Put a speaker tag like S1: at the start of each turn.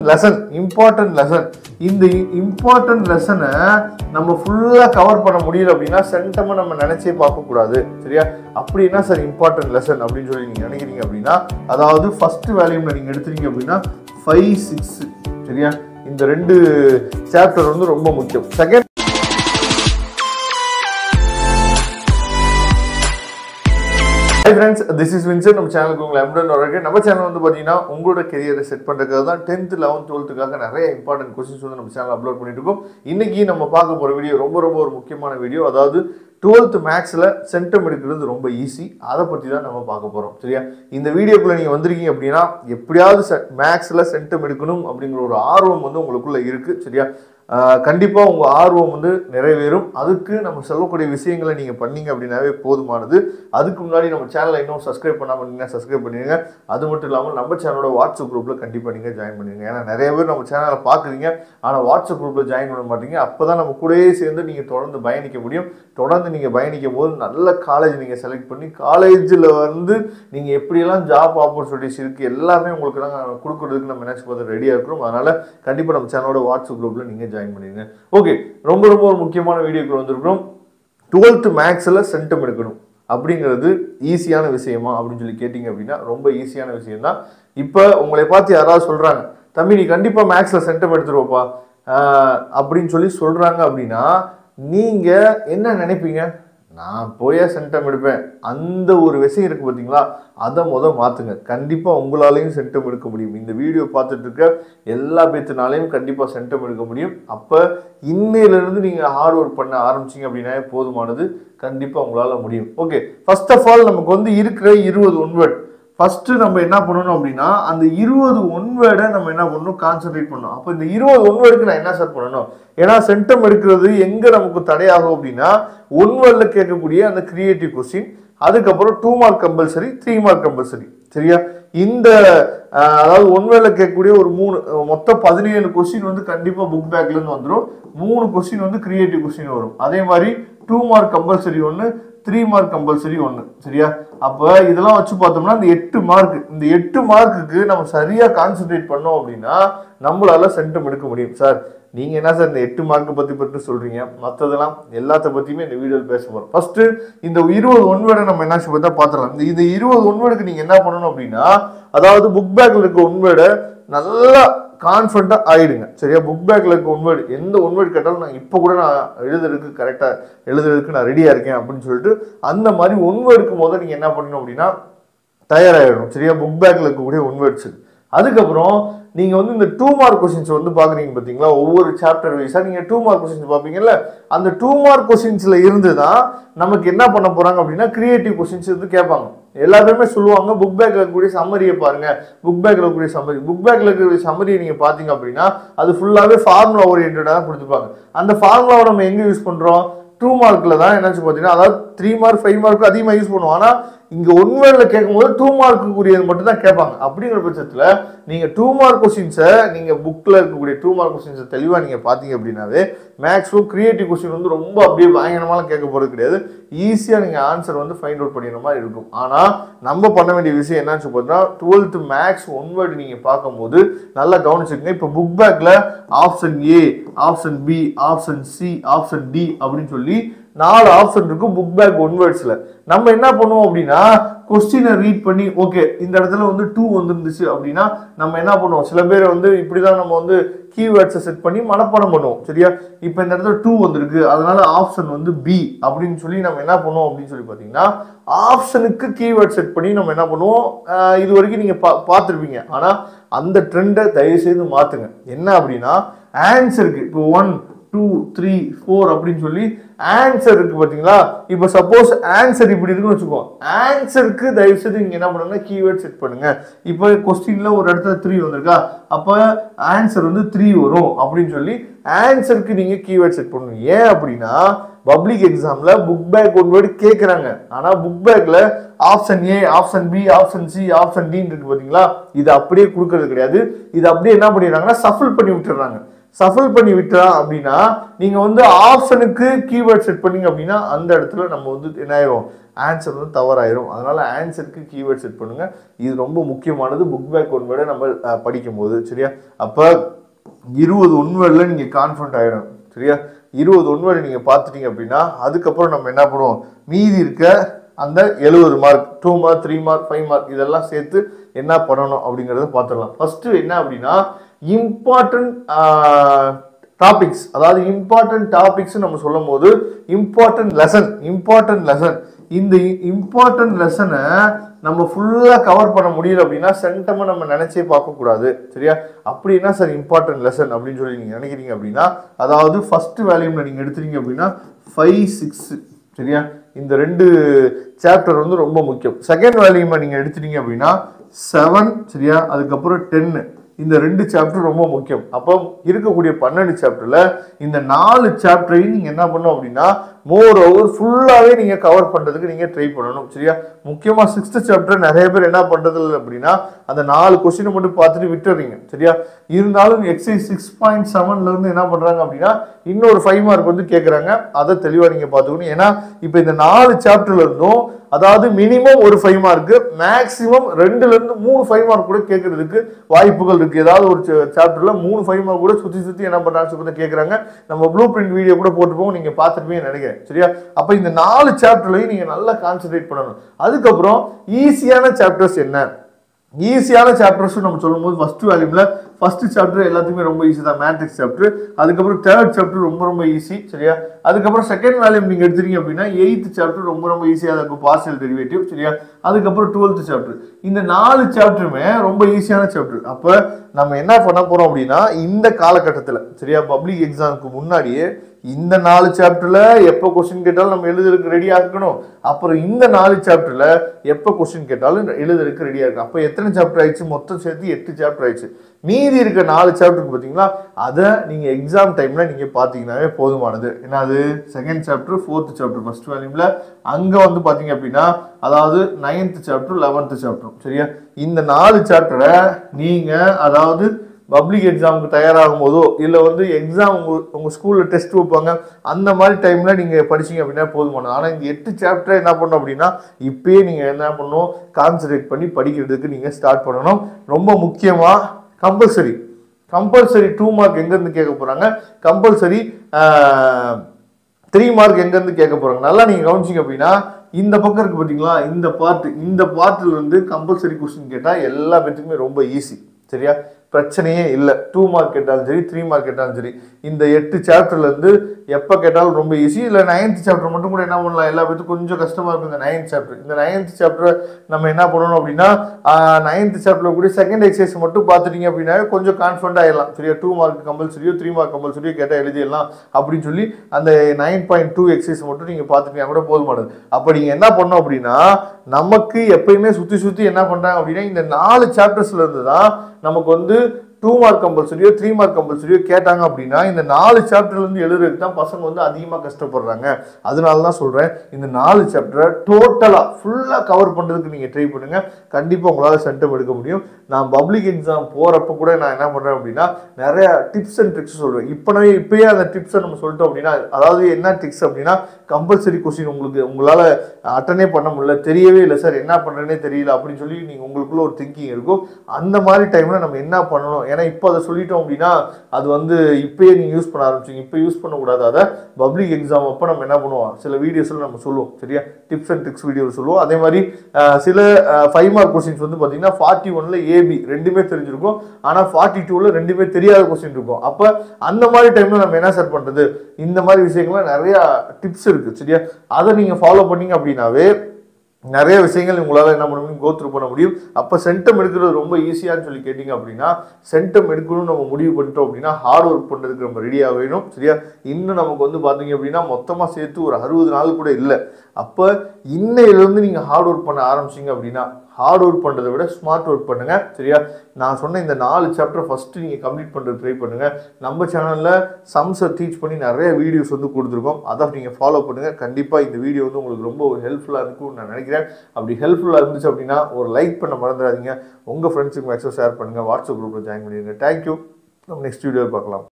S1: lesson important lesson இந்த important லெசனை நம்ம ஃபுல்லாக கவர் பண்ண முடியல அப்படின்னா சென்டமாக நம்ம நினைச்சே பார்க்கக்கூடாது சரியா அப்படி என்ன சார் இம்பார்ட்டன்ட் லெசன் அப்படின்னு சொல்லி நீங்கள் நினைக்கிறீங்க அப்படின்னா அதாவது ஃபர்ஸ்ட் வேல்யூம்ல நீங்கள் எடுத்துறீங்க அப்படின்னா ஃபைவ் சிக்ஸ் சரியா இந்த ரெண்டு சாப்டர் வந்து ரொம்ப முக்கியம் second hi friends this is வின்சர் நம்ம சேனலுக்கு உங்களை எம்டன் வரக்கு நம்ம சேனல் வந்து பார்த்தீங்கன்னா உங்களோட கெரியரை செட் பண்ணுறதுக்காக தான் டென்த் லெவன்த் டுவெல்த்துக்காக நிறைய இம்பார்ட்டன்ட் கொஸ்டின்ஸ் வந்து நம்ம சேனல் அப்லோட் பண்ணிட்டு இருக்கோம் இன்னைக்கு நம்ம பார்க்க போகிற வீடியோ ரொம்ப ரொம்ப ஒரு முக்கியமான வீடியோ அதாவது டுவெல்த் மேக்ஸில் சென்டம் எடுக்கிறது ரொம்ப ஈஸி அதை பற்றி தான் நம்ம பார்க்க போகிறோம் சரியா இந்த வீடியோக்குள்ளே நீங்கள் வந்திருக்கீங்க அப்படின்னா எப்படியாவது மேக்ஸில் சென்டம் எடுக்கணும் அப்படிங்கிற ஒரு ஆர்வம் வந்து உங்களுக்குள்ள இருக்குது சரியா கண்டிப்பாக உங்கள் ஆர்வம் வந்து நிறைவேறும் அதுக்கு நம்ம சொல்லக்கூடிய விஷயங்களை நீங்கள் பண்ணீங்க அப்படின்னாவே போதுமானது அதுக்கு முன்னாடி நம்ம சேனலை இன்னும் சப்ஸ்கிரைப் பண்ணாமல் இருந்தீங்கன்னா சப்ஸ்கிரைப் பண்ணிடுங்க அது மட்டும் இல்லாமல் நம்ம சேனலோட வாட்ஸ்அப் குரூப்பில் கண்டிப்பாக நீங்கள் ஜாயின் பண்ணிடுங்க ஏன்னா நிறைய பேர் நம்ம சேனலை பார்க்குறீங்க ஆனால் வாட்ஸ்அப் குரூப்பில் ஜாயின் பண்ண மாட்டீங்க அப்போ தான் நம்ம கூடயே சேர்ந்து நீங்கள் தொடர்ந்து பயணிக்க முடியும் தொடர்ந்து நீங்கள் பயணிக்கும் போது நல்ல காலேஜ் நீங்கள் செலக்ட் பண்ணி காலேஜில் வந்து நீங்கள் எப்படியெல்லாம் ஜாப் ஆப்பர்ச்சுனிட்டிஸ் இருக்குது எல்லாமே உங்களுக்கு நாங்கள் கொடுக்குறதுக்கு நம்ம நினச்சி பார்த்து ரெடியாக இருக்கிறோம் அதனால் கண்டிப்பாக நம்ம சேனலோட வாட்ஸ்அப் குரூப்பில் நீங்கள் ஜாயின் பண்ணிடுங்க ஓகே ரொம்ப ரொம்ப ஒரு முக்கியமான வீடியோக்கு வந்திருக்கிறோம் டுவெல்த்து மேக்ஸில் சென்டம் எடுக்கணும் அப்படிங்கிறது ஈஸியான விஷயமா அப்படின்னு சொல்லி கேட்டிங்க அப்படின்னா ரொம்ப ஈஸியான விஷயம் தான் இப்போ உங்களை பார்த்து யாராவது சொல்கிறாங்க தம்பி நீ கண்டிப்பாக மேக்ஸில் சென்டம் எடுத்துருவோப்பா ஆஹ் அப்படின்னு சொல்லி சொல்கிறாங்க அப்படின்னா நீங்கள் என்ன நினைப்பீங்க நான் போயே சென்டம் எடுப்பேன் அந்த ஒரு விஷயம் இருக்குது பார்த்தீங்களா அதை முத மாற்றுங்க கண்டிப்பாக உங்களாலையும் சென்டம் எடுக்க முடியும் இந்த வீடியோ பார்த்துட்டு இருக்க எல்லா பேத்துனாலையும் கண்டிப்பாக சென்டம் எடுக்க முடியும் அப்போ இன்னையிலேருந்து நீங்கள் ஹார்ட் ஒர்க் பண்ண ஆரம்பிச்சிங்க அப்படின்னாவே போதுமானது கண்டிப்பாக உங்களால் முடியும் ஓகே ஃபர்ஸ்ட் ஆஃப் ஆல் நமக்கு வந்து இருக்கிற இருபது ஒன்வர்ட் ஃபர்ஸ்ட் நம்ம என்ன பண்ணணும் அப்படின்னா அந்த இருபது ஒன்வேர்டை நம்ம என்ன பண்ணணும் கான்சென்ட்ரேட் பண்ணணும் அப்போ இந்த இருபது ஒன்வேர்டுக்கு நான் என்ன சார் பண்ணணும் ஏன்னா சென்டம் எடுக்கிறது எங்க நமக்கு தடையாகும் அப்படின்னா ஒன்வேர்டில் கேட்கக்கூடிய அந்த கிரியேட்டிவ் கொஸ்டின் அதுக்கப்புறம் two mark compulsory three mark compulsory சரியா இந்த அஹ், அதாவது ஒன்வேல கேட்கக்கூடிய ஒரு மூணு அஹ், மொத்தம் பதினேழு கொஸ்டின் வந்து கண்டிப்பா புக் பேக்ல இருந்து வந்துடும் மூணு கொஸ்டின் வந்து கிரியேட்டிவ் கொஸ்டின் வரும் அதே மாதிரி டூ மார்க் கம்பல்சரி ஒன்று த்ரீ மார்க் கம்பல்சரி ஒன்று சரியா அப்போ இதெல்லாம் வச்சு பார்த்தோம்னா இந்த எட்டு மார்க் இந்த எட்டு மார்க்குக்கு நம்ம சரியாக கான்சென்ட்ரேட் பண்ணோம் அப்படின்னா நம்மளால சென்டம் எடுக்க முடியும் சார் நீங்க என்ன சார் இந்த எட்டு மார்க் பத்தி பற்றி சொல்றீங்க மற்றதெல்லாம் எல்லாத்த பத்தியுமே இந்த வீடியோவில் பேச போறோம் ஃபர்ஸ்ட் இந்த இருபது ஒன்வேர்டை நம்ம என்ன பார்த்தா பார்த்துடலாம் இந்த இந்த இருபது ஒன்வேர்டுக்கு நீங்க என்ன பண்ணணும் அப்படின்னா அதாவது புக் பேக்ல இருக்க ஒன்வேர்டை நல்லா கான்ஃபிடண்டா ஆயிடுங்க சரியா புக் பேக்ல இருக்க ஒன்வேர்டு எந்த ஒன்வேர்டு கேட்டாலும் நான் இப்போ கூட நான் எழுதுறதுக்கு கரெக்டா எழுதுறதுக்கு நான் ரெடியா இருக்கேன் அப்படின்னு சொல்லிட்டு அந்த மாதிரி ஒன்வேர்டுக்கு முதல் நீங்க என்ன பண்ணணும் அப்படின்னா தயாராகிடணும் சரியா புக் பேக்ல இருக்கக்கூடிய ஒன்வேர்ட்ஸ் அதுக்கப்புறம் நீங்க வந்து இந்த டூ மார்க் கொஸ்டின்ஸ் வந்து பாக்குறீங்க பாத்தீங்களா ஒவ்வொரு சாப்டர் வைஸா நீங்க டூ மார்க் கொஸ்டின்ஸ் பாப்பீங்கல்ல அந்த டூ மார்க் கொஸ்டின்ஸ்ல இருந்து தான் நமக்கு என்ன பண்ண போறாங்க அப்படின்னா கிரியேட்டிவ் கொஸ்டின்ஸ் வந்து கேட்பாங்க எல்லாருமே சொல்லுவாங்க புக் பேக்ல இருக்கக்கூடிய சம்மரியை பாருங்க புக் பேக்ல இருக்கக்கூடிய சம்மரி புக் பேக்ல இருக்கக்கூடிய சம்மரியை நீங்க பாத்தீங்க அப்படின்னா அது ஃபுல்லாவே ஃபார்முலா ஓரியன்டா தான் கொடுத்துருப்பாங்க அந்த ஃபார்முலாவை நம்ம எங்க யூஸ் பண்றோம் டூ மார்க்ல தான் என்னாச்சு பார்த்தீங்கன்னா அதாவது த்ரீ மார்க் ஃபைவ் மார்க் அதிகமாக யூஸ் பண்ணுவோம் ஆனால் இங்கே ஒன் வேர்டில் கேட்கும்போது டூ மார்க்குரியது மட்டும் தான் கேட்பாங்க அப்படிங்கிற பட்சத்தில் நீங்கள் டூ மார்க் கொஸ்டின்ஸை நீங்கள் புக்கில் இருக்கக்கூடிய டூ மார்க் கொஸ்டின்ஸை தெளிவாக நீங்கள் பார்த்தீங்க அப்படின்னாவே மேக்ஸும் கிரியேட்டிவ் கொஸ்டின் வந்து ரொம்ப அப்படியே பயங்கரமாலாம் கேட்க போகிறது கிடையாது ஈஸியாக நீங்கள் ஆன்சர் வந்து ஃபைண்ட் அவுட் பண்ணிடுற மாதிரி இருக்கும் ஆனால் நம்ம பண்ண வேண்டிய விஷயம் என்னாச்சு பார்த்தீங்கன்னா டுவெல்த் மேக்ஸ் ஒன் வேர்டு நீங்கள் பார்க்கும்போது நல்லா கவனிச்சுக்கங்க இப்போ புக் பேக்கில் option A option B option C option D அப்படின்னு சொல்லி நாலு ஆப்ஷன் இருக்கும் புக் பேக் ஒன் வேர்ட்ஸ்ல நம்ம என்ன பண்ணுவோம் அப்படின்னா கொஸ்டினை ரீட் பண்ணி ஓகே இந்த இடத்துல வந்து டூ வந்துருந்துச்சு அப்படின்னா நம்ம என்ன பண்ணுவோம் சில பேர் வந்து இப்படிதான் நம்ம வந்து கீவேர்ட்ஸை செட் பண்ணி மனப்பாடம் பண்ணுவோம் சரியா இப்போ இந்த இடத்துல டூ வந்திருக்கு அதனால ஆப்ஷன் வந்து பி அப்படின்னு சொல்லி நம்ம என்ன பண்ணுவோம் அப்படின்னு சொல்லி பார்த்தீங்கன்னா ஆப்ஷனுக்கு கீவேர்ட் செட் பண்ணி நம்ம என்ன பண்ணுவோம் ஆஹ் இது வரைக்கும் நீங்க பா பார்த்துருப்பீங்க ஆனா அந்த ட்ரெண்டை தயவு செய்து மாத்துங்க என்ன அப்படின்னா ஆன்சருக்கு இப்போ ஒன் டூ த்ரீ ஃபோர் அப்படின்னு சொல்லி ஆன்சர் இருக்கு பாத்தீங்களா இப்போ சப்போஸ் ஆன்சர் இப்படி இருக்குன்னு வச்சுக்கோ ஆன்சருக்கு தயவு செய்து நீங்க என்ன பண்ணுங்க கீவேர்ட் செட் பண்ணுங்க இப்போ கொஸ்டின்ல ஒரு இடத்துல த்ரீ வந்திருக்கா அப்ப ஆன்சர் வந்து த்ரீ வரும் அப்படின்னு சொல்லி ஆன்சருக்கு நீங்க கீவேர்ட் செட் பண்ணணும் ஏன் அப்படின்னா பப்ளிக் எக்ஸாம்ல புக் பேக் ஒன் வேர்டு கேட்குறாங்க ஆனா புக் பேக்ல option A option B option C option டின்னு இருக்கு பாத்தீங்களா இது அப்படியே கொடுக்கறது கிடையாது இது அப்படியே என்ன பண்ணிடுறாங்கன்னா சஃபிள் பண்ணி விட்டுறாங்க சஃபல் பண்ணி விட்டா அப்படின்னா நீங்கள் வந்து ஆப்ஷனுக்கு கீவேர்ட் செட் பண்ணீங்க அப்படின்னா அந்த இடத்துல நம்ம வந்து என்ன ஆயிரும் ஆன்சர் வந்து தவறாயிரும் அதனால ஆன்சருக்கு கீவேர்ட் செட் பண்ணுங்க இது ரொம்ப முக்கியமானது புக் பேக் ஒன் வேர்டை நம்ம அஹ், படிக்கும் போது சரியா அப்போ இருபது ஒன்வேர்டில் நீங்கள் கான்ஃபிடண்ட் ஆகிடும் சரியா இருபது ஒன்வேர்டு நீங்கள் பார்த்துட்டீங்க அப்படின்னா அதுக்கப்புறம் நம்ம என்ன பண்ணுவோம் மீதி இருக்க அந்த எழுபது mark two mark three mark five mark இதெல்லாம் சேர்த்து என்ன பண்ணணும் அப்படிங்கிறத பார்த்துடலாம் ஃபர்ஸ்ட் என்ன அப்படின்னா இம்பார்ட்டன்ட் டாபிக்ஸ் அதாவது இம்பார்ட்டன்ட் டாபிக்ஸ் நம்ம சொல்லும் போது இம்பார்ட்டன்ட் லெசன் இம்பார்ட்டன்ட் லெசன் இந்த இம்பார்ட்டன்ட் லெசனை நம்ம ஃபுல்லாக கவர் பண்ண முடியல அப்படின்னா சென்டமை நம்ம நினைச்சே பார்க்கக்கூடாது சரியா அப்படின்னா சார் இம்பார்ட்டன்ட் லெசன் அப்படின்னு சொல்லி நீங்கள் நினைக்கிறீங்க அப்படின்னா அதாவது ஃபர்ஸ்ட் வேல்யூம்ல நீங்கள் எடுத்துட்டீங்க அப்படின்னா ஃபைவ் சிக்ஸ் சரியா இந்த ரெண்டு சாப்டர் வந்து ரொம்ப முக்கியம் செகண்ட் வேல்யூமை நீங்கள் எடுத்துட்டீங்க அப்படின்னா செவன் சரியா அதுக்கப்புறம் டென்னு இந்த ரெண்டு சாப்டர் ரொம்ப முக்கியம் அப்போ இருக்கக்கூடிய பன்னெண்டு சாப்டர்ல இந்த நாலு சாப்டரையும் நீங்க என்ன பண்ணணும் அப்படின்னா மோர் ஓவர் ஃபுல்லாவே நீங்க கவர் பண்றதுக்கு நீங்க ட்ரை பண்ணணும் சரியா முக்கியமா சிக்ஸ்த் சாப்டர் நிறைய பேர் என்ன பண்றது இல்லை அப்படின்னா அந்த நாலு கொஸ்டினை மட்டும் பார்த்துட்டு விட்டுறீங்க சரியா இருந்தாலும் எக்ஸைஸ் சிக்ஸ் பாயிண்ட் செவன்ல இருந்து என்ன பண்றாங்க அப்படின்னா இன்னொரு ஃபைவ் மார்க் வந்து கேட்குறாங்க அதை தெளிவா நீங்க பார்த்துக்கணும் ஏன்னா இப்போ இந்த நாலு சாப்டர்ல இருந்தும் அதாவது மினிமம் ஒரு ஃபைவ் மார்க் மேக்ஸிமம் ரெண்டுல இருந்து மூணு ஃபைவ் மார்க் கூட கேட்கறதுக்கு வாய்ப்புகள் இருக்கு ஏதாவது ஒரு சாப்டர்ல மூணு ஃபைவ் மார்க் கூட சுத்தி சுத்தி என்ன பண்றாங்க சொல்லி கேட்கறாங்க நம்ம ப்ளூ பிரிண்ட் வீடியோ கூட போட்டுப்போம் நீங்க பார்த்துருப்பீங்கன்னு நினைக்கிறேன் சரியா அப்ப இந்த நாலு சாப்டர்லையும் நீங்க நல்லா கான்சென்ட்ரேட் பண்ணணும் அதுக்கப்புறம் ஈஸியான சாப்டர்ஸ் என்ன ஈஸியான சாப்டர்ஸ் நம்ம சொல்லும்போது ஃபர்ஸ்ட் வேல்யூம்ல ஃபர்ஸ்ட் சாப்டர் எல்லாத்துக்குமே ரொம்ப ஈஸி தான் மேட்ரிக்ஸ் சாப்டர் அதுக்கப்புறம் தேர்ட் சாப்டர் ரொம்ப ரொம்ப ஈஸி சரியா அதுக்கப்புறம் செகண்ட் வேல்யூம் நீங்க எடுத்துட்டீங்க அப்படின்னா எயித் சாப்டர் ரொம்ப ரொம்ப ஈஸியாக இருக்கும் பார்சல் டெரிவேட்டிவ் சரியா அதுக்கப்புறம் டுவெல்த் சாப்டர் இந்த நாலு சாப்டருமே ரொம்ப ஈஸியான சாப்டர் அப்போ நம்ம என்ன பண்ண போறோம் அப்படின்னா இந்த காலகட்டத்தில் சரியா பப்ளிக் எக்ஸாமுக்கு முன்னாடியே இந்த நாலு சாப்டர்ல எப்போ கொஸ்டின் கேட்டாலும் நம்ம எழுதுறதுக்கு ரெடியா இருக்கணும் அப்புறம் இந்த நாலு சாப்டர்ல எப்போ கொஸ்டின் கேட்டாலும் எழுதுறதுக்கு ரெடியா இருக்கும் அப்போ எத்தனை சாப்டர் ஆயிடுச்சு மொத்தம் சேர்த்து எட்டு சாப்டர் ஆயிடுச்சு மீதி இருக்க நாலு சாப்டருக்கு பார்த்தீங்களா அதை நீங்க எக்ஸாம் டைம்ல நீங்க பார்த்தீங்கன்னாவே போதுமானது என்னது second chapter fourth chapter first வேல்யூம்ல அங்க வந்து பாத்தீங்க அப்படின்னா அதாவது நைன்த் சாப்டர் லெவன்த் சாப்டர் சரியா இந்த நாலு சாப்டரை நீங்க அதாவது பப்ளிக் எக்ஸாமுக்கு தயாராகும் போதோ இல்லை வந்து எக்ஸாம் உங்க உங்க ஸ்கூல்ல டெஸ்ட் வைப்பாங்க அந்த மாதிரி டைம்ல நீங்க படிச்சீங்க அப்படின்னா போதுமானது ஆனால் இந்த எட்டு சாப்டர் என்ன பண்ணணும் அப்படின்னா இப்பயே நீங்க என்ன பண்ணணும் கான்சன்ட்ரேட் பண்ணி படிக்கிறதுக்கு நீங்க ஸ்டார்ட் பண்ணணும் ரொம்ப முக்கியமா கம்பல்சரி கம்பல்சரி டூ மார்க் எங்கேருந்து கேட்க போறாங்க கம்பல்சரி த்ரீ மார்க் எங்கேருந்து கேட்க போறாங்க நல்லா நீங்க கவனிச்சிங்க அப்படின்னா இந்த பக்கம் இருக்கு பார்த்தீங்களா இந்த பார்ட் இந்த பார்ட்ல இருந்து கம்பல்சரி கொஸ்டின் கேட்டால் எல்லா பேத்துக்குமே ரொம்ப ஈஸி சரியா பிரச்சனையே இல்லை டூ மார்க் கேட்டாலும் சரி த்ரீ மார்க் கேட்டாலும் சரி இந்த எட்டு சாப்டர்ல இருந்து எப்போ கேட்டாலும் ரொம்ப ஈஸி இல்லை நைன்த் சாப்டர் மட்டும் கூட என்ன பண்ணலாம் எல்லா பேத்துக்கும் கொஞ்சம் கஷ்டமா இருக்கும் இந்த நைன்த் சாப்டர் இந்த நைன்த் சாப்டர் நம்ம என்ன பண்ணணும் அப்படின்னா நைன்த் சாப்டர்ல கூட செகண்ட் எக்ஸசைஸ் மட்டும் பார்த்துட்டீங்க அப்படின்னா கொஞ்சம் கான்ஃபிடண்ட் ஆயிடலாம் சரியா டூ மார்க் கம்பல்சரியோ த்ரீ மார்க் கம்பல்சரியோ கேட்டால் எழுதிடலாம் அப்படின்னு சொல்லி அந்த நைன் பாயிண்ட் டூ எக்ஸசைஸ் மட்டும் நீங்கள் பார்த்துட்டீங்கன்னா கூட போதுமானது அப்போ நீங்கள் என்ன பண்ணோம் அப்படின்னா நமக்கு எப்பயுமே சுற்றி சுற்றி என்ன பண்ணுறாங்க அப்படின்னா இந்த நாலு சாப்டர்ஸ்ல இருந்து தான் நமக்கு வந்து டூ மார்க் கம்பல்சரியோ த்ரீ மார்க் கம்பல்சரியோ கேட்டாங்க அப்படின்னா இந்த நாலு சாப்டர்ல இருந்து எழுதுறதுக்கு தான் பசங்க வந்து அதிகமாக கஷ்டப்படுறாங்க அதனால தான் சொல்றேன் இந்த நாலு சாப்டரை டோட்டலா ஃபுல்லா கவர் பண்றதுக்கு நீங்க ட்ரை பண்ணுங்க கண்டிப்பா உங்களால சென்டம் எடுக்க முடியும் நான் பப்ளிக் எக்ஸாம் போறப்ப கூட நான் என்ன பண்றேன் அப்படின்னா நிறைய டிப்ஸ் அண்ட் ட்ரிக்ஸ் சொல்றேன் இப்போவே இப்பயே அந்த டிப்ஸை நம்ம சொல்லிட்டோம் அப்படின்னா அதாவது என்ன ட்ரிக்ஸ் அப்படின்னா கம்பல்சரி கொஸ்டின் உங்களுக்கு உங்களால அட்டனே பண்ண முடியல தெரியவே இல்லை சார் என்ன பண்றேனே தெரியல அப்படின்னு சொல்லி நீங்க உங்களுக்குள்ள ஒரு திங்கிங் இருக்கும் அந்த மாதிரி டைம்ல நம்ம என்ன பண்ணணும் ஏன்னா இப்போ அதை சொல்லிட்டோம் அப்படின்னா அது வந்து இப்பயே நீங்க யூஸ் பண்ண ஆரம்பிச்சிங்க இப்போ யூஸ் பண்ணக்கூடாது அதை பப்ளிக் எக்ஸாம் அப்போ நம்ம என்ன பண்ணுவோம் சில வீடியோஸ்ல நம்ம சொல்லுவோம் சரியா டிப்ஸ் அண்ட் ட்ரிக்ஸ் வீடியோ சொல்லுவோம் அதே மாதிரி அஹ், சில ஃபைவ் மார்க் கொஸ்டின்ஸ் வந்து பார்த்தீங்கன்னா ஃபார்ட்டி ஒன்ல ஏபி ரெண்டுமே தெரிஞ்சிருக்கும் ஆனால் ஃபார்ட்டி டூவில் ரெண்டுமே தெரியாத கொஸ்டின் இருக்கும் அப்போ அந்த மாதிரி டைம்ல நம்ம என்ன சார் பண்றது இந்த மாதிரி விஷயங்கள்லாம் நிறைய டிப்ஸ் இருக்கு சரியா அதை நீங்க ஃபாலோ பண்ணீங்க அப்படின்னாவே நிறைய விஷயங்கள் உங்களால் என்ன பண்ண முடியும் கோத்ரூ பண்ண முடியும் அப்போ சென்டம் எடுக்கிறது ரொம்ப ஈஸியான்னு சொல்லி கேட்டிங்க அப்படின்னா சென்டம் எடுக்கணும்னு நம்ம முடிவு பண்ணிட்டோம் அப்படின்னா ஹார்ட் ஒர்க் பண்ணுறதுக்கு நம்ம ரெடியாக வேணும் சரியா இன்னும் நமக்கு வந்து பார்த்தீங்க அப்படின்னா மொத்தமாக சேர்த்து ஒரு அறுபது நாள் கூட இல்லை அப்போ இன்னையிலேருந்து நீங்கள் ஹார்ட் ஒர்க் பண்ண ஆரம்பிச்சிங்க அப்படின்னா ஹார்ட் ஒர்க் பண்ணுறதை விட ஸ்மார்ட் ஒர்க் பண்ணுங்க சரியா நான் சொன்ன இந்த நாலு சாப்டர் ஃபஸ்ட்டு நீங்கள் கம்ப்ளீட் பண்ணுறது ட்ரை பண்ணுங்க நம்ம சேனலில் சம்ஸை டீச் பண்ணி நிறைய வீடியோஸ் வந்து கொடுத்துருக்கோம் அதை நீங்கள் ஃபாலோ பண்ணுங்க கண்டிப்பாக இந்த வீடியோ வந்து உங்களுக்கு ரொம்ப ஹெல்ப்ஃபுல்லாக இருக்கும்னு நான் நினைக்கிறேன் அப்படி ஹெல்ப்ஃபுல்லாக இருந்துச்சு அப்படின்னா ஒரு லைக் பண்ண மறந்துடாதீங்க உங்கள் ஃப்ரெண்ட்ஸுக்கு மேக்ஸிமம் ஷேர் பண்ணுங்கள் வாட்ஸ்அப் குரூப்பில் ஜாயின் பண்ணிடுங்க தேங்க்யூ நம்ம நெக்ஸ்ட் வீடியோ பார்க்கலாம்